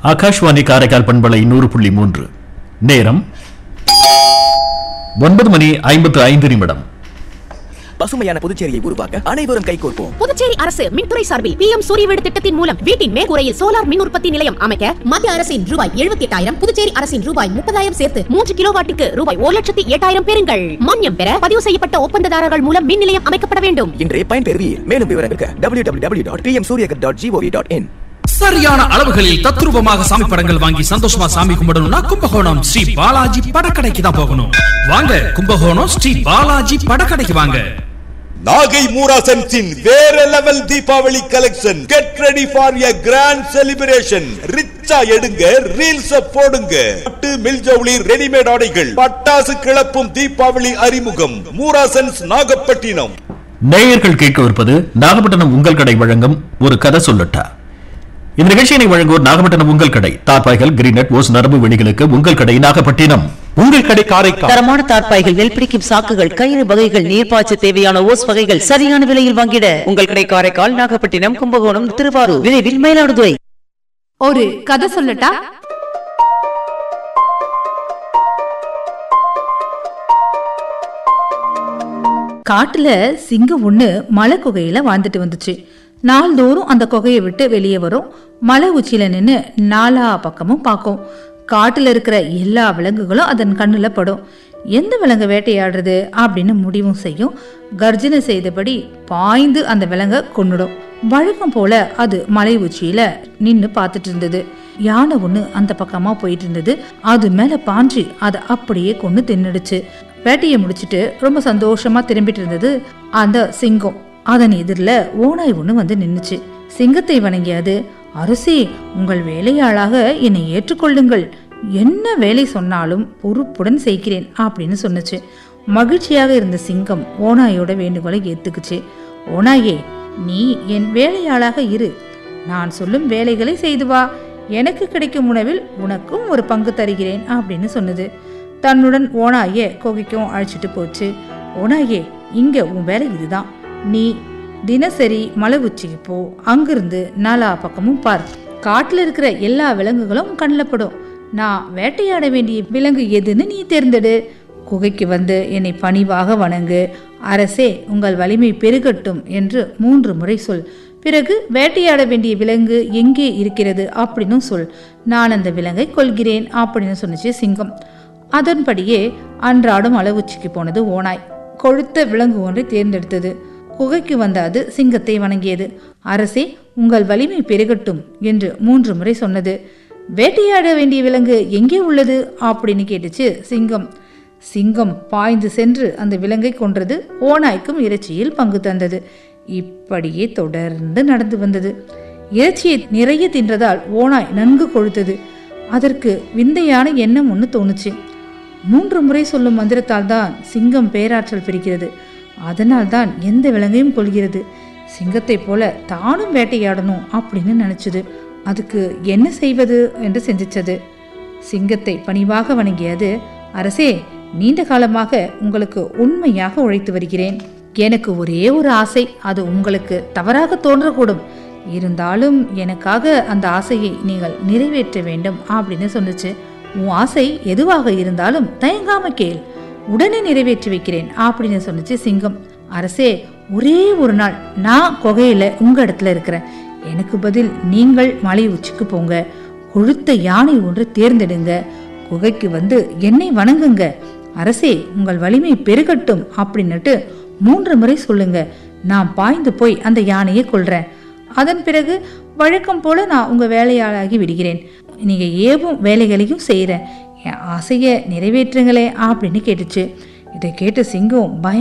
ஆகாஷ்வாணி காரைக்கால் பண்பலை நூறு புள்ளி மூன்று நேரம் ஒன்பது மணி ஐம்பத்து ஐந்து நிமிடம் பசுமையான புதுச்சேரியை உருவாக்க அனைவரும் கைகோர்ப்போம் புதுச்சேரி அரசு மின்துறை சார்பில் பி எம் சூரிய வீடு திட்டத்தின் மூலம் வீட்டின் மேற்கூரையில் சோலார் மின் உற்பத்தி நிலையம் அமைக்க மத்திய அரசின் ரூபாய் எழுபத்தி எட்டாயிரம் புதுச்சேரி அரசின் ரூபாய் முப்பதாயிரம் சேர்த்து மூன்று கிலோவாட்டுக்கு ரூபாய் ஒரு லட்சத்தி எட்டாயிரம் பெறுங்கள் மானியம் பெற பதிவு செய்யப்பட்ட ஒப்பந்ததாரர்கள் மூலம் மின் நிலையம் அமைக்கப்பட வேண்டும் இன்றே பயன்பெறுவீர் மேலும் விவரங்களுக்கு W W W dot PM Suryaghar dot gov dot in சரியான அளவுகளில் தத்ரூபமாக சாமி படங்கள் வாங்கி சந்தோஷமா சாமி கும்பிடணும்னா கும்பகோணம் ஸ்ரீ பாலாஜி படக்கடைக்கு தான் போகணும் வாங்க கும்பகோணம் ஸ்ரீ பாலாஜி படக்கடைக்கு வாங்க நாகை மூராசன்ஸின் வேற level Deepavali collection get ready for a grand celebration ரிச்சா எடுங்க ரீல்ஸ் போடுங்க பட்டு மில்ஜவுளி ரெடிமேட் ஆடைகள் பட்டாசு கிளப்பும் தீபாவளி அறிமுகம் மூராசன்ஸ் நாகப்பட்டினம் நேயர்கள் கேட்கவிருப்பது நாகப்பட்டினம் உங்கள் கடை வழங்கும் ஒரு கதை சொல்லட்டா இந்த நிகழ்ச்சியினை வழங்குவோர் நாகப்பட்டினம் உங்கள் கடை தார்பாய்கள் கிரீனட் ஓஸ் நரம்பு வெணிகளுக்கு உங்கள் கடை நாகப்பட்டினம் உங்கள் கடை காரைக்கால் தரமான தார்ப்பாய்கள் வெல்பிடிக்கும் சாக்குகள் கயிறு வகைகள் நீர்ப்பாய்ச்ச தேவையான ஓஸ் வகைகள் சரியான விலையில் வாங்கிட உங்கள் கடை காரைக்கால் நாகப்பட்டினம் கும்பகோணம் திருவாரூர் விரைவில் மயிலாடுதுறை ஒரு கதை சொல்லட்டா காட்டுல சிங்கம் ஒண்ணு மலை குகையில வாழ்ந்துட்டு வந்துச்சு நாள்தோறும் அந்த குகையை விட்டு வெளியே வரும் மலை உச்சியில நின்னு நாலா பக்கமும் பார்க்கும் காட்டுல இருக்கிற எல்லா விலங்குகளும் அதன் கண்ணுல படும் எந்த விலங்கு வேட்டையாடுறது அப்படின்னு முடிவும் செய்யும் கர்ஜனை செய்தபடி பாய்ந்து அந்த விலங்கை கொன்னுடும் வழக்கம் போல அது மலை உச்சியில நின்னு பார்த்துட்டு இருந்தது யானை ஒண்ணு அந்த பக்கமா போயிட்டு இருந்தது அது மேல பாஞ்சு அதை அப்படியே கொண்டு தின்னுடுச்சு வேட்டையை முடிச்சிட்டு ரொம்ப சந்தோஷமா திரும்பிட்டு இருந்தது அந்த சிங்கம் அதன் எதிரில் ஓனாய் ஒண்ணு வந்து நின்னுச்சு சிங்கத்தை வணங்கியது அரசே உங்கள் வேலையாளாக என்னை ஏற்றுக்கொள்ளுங்கள் என்ன வேலை சொன்னாலும் பொறுப்புடன் செய்கிறேன் அப்படின்னு சொன்னுச்சு மகிழ்ச்சியாக இருந்த சிங்கம் ஓனாயோட வேண்டுகோளை ஏத்துக்குச்சு ஓனாயே நீ என் வேலையாளாக இரு நான் சொல்லும் வேலைகளை செய்து வா எனக்கு கிடைக்கும் உணவில் உனக்கும் ஒரு பங்கு தருகிறேன் அப்படின்னு சொன்னது தன்னுடன் ஓனாய குகைக்கும் அழைச்சிட்டு போச்சு ஓனாயே இங்க உன் வேலை இதுதான் நீ தினசரி மலை உச்சிக்கு போ அங்கிருந்து நாலா பக்கமும் பார் காட்டுல இருக்கிற எல்லா விலங்குகளும் கண்ணில் படும் நான் வேட்டையாட வேண்டிய விலங்கு எதுன்னு நீ தேர்ந்தெடு குகைக்கு வந்து என்னை பணிவாக வணங்கு அரசே உங்கள் வலிமை பெருகட்டும் என்று மூன்று முறை சொல் பிறகு வேட்டையாட வேண்டிய விலங்கு எங்கே இருக்கிறது அப்படின்னு சொல் நான் அந்த விலங்கை கொள்கிறேன் அப்படின்னு சொன்னுச்சு சிங்கம் அதன்படியே அன்றாடம் அளவுச்சிக்கு போனது ஓனாய் கொழுத்த விலங்கு ஒன்றை தேர்ந்தெடுத்தது குகைக்கு வந்த அது சிங்கத்தை வணங்கியது அரசே உங்கள் வலிமை பெருகட்டும் என்று மூன்று முறை சொன்னது வேட்டையாட வேண்டிய விலங்கு எங்கே உள்ளது அப்படின்னு கேட்டுச்சு சிங்கம் சிங்கம் பாய்ந்து சென்று அந்த விலங்கை கொன்றது ஓநாய்க்கும் இறைச்சியில் பங்கு தந்தது இப்படியே தொடர்ந்து நடந்து வந்தது இறைச்சியை நிறைய தின்றதால் ஓனாய் நன்கு கொழுத்தது அதற்கு விந்தையான எண்ணம் ஒன்று தோணுச்சு மூன்று முறை சொல்லும் மந்திரத்தால் தான் சிங்கம் பேராற்றல் பிரிக்கிறது அதனால் தான் எந்த விலங்கையும் கொள்கிறது சிங்கத்தை போல தானும் வேட்டையாடணும் அப்படின்னு நினைச்சது அதுக்கு என்ன செய்வது என்று சிந்திச்சது சிங்கத்தை பணிவாக வணங்கியது அரசே நீண்ட காலமாக உங்களுக்கு உண்மையாக உழைத்து வருகிறேன் எனக்கு ஒரே ஒரு ஆசை அது உங்களுக்கு தவறாக தோன்றக்கூடும் இருந்தாலும் எனக்காக அந்த ஆசையை நீங்கள் நிறைவேற்ற வேண்டும் அப்படின்னு சொன்னுச்சு உன் ஆசை எதுவாக இருந்தாலும் தயங்காம கேள் உடனே நிறைவேற்றி வைக்கிறேன் அப்படின்னு சொன்னுச்சு சிங்கம் அரசே ஒரே ஒரு நாள் நான் குகையில உங்க இடத்துல இருக்கிறேன் எனக்கு பதில் நீங்கள் மலை உச்சிக்கு போங்க கொழுத்த யானை ஒன்று தேர்ந்தெடுங்க குகைக்கு வந்து என்னை வணங்குங்க அரசே உங்கள் வலிமை பெருகட்டும் அப்படின்னுட்டு மூன்று முறை சொல்லுங்க நான் பாய்ந்து போய் அந்த யானையை கொள்றேன் அதன் பிறகு வழக்கம் போல நான் உங்க வேலையாளாகி விடுகிறேன் நீங்க ஏவும் வேலைகளையும் செய்யறேன் என் ஆசையை நிறைவேற்றுங்களே அப்படின்னு கேட்டுச்சு இதை கேட்டு சிங்கம் பயம்